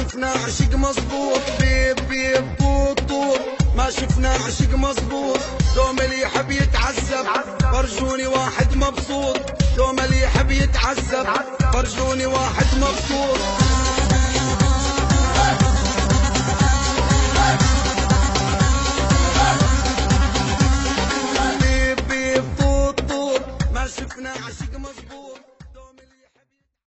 شفنا عشق مظبوط بيب بيب بوط طوط ما شفنا عشق مظبوط دوم اللي يحب يتعذب فرجوني واحد مبسوط دوم اللي يحب يتعذب فرجوني واحد مبسوط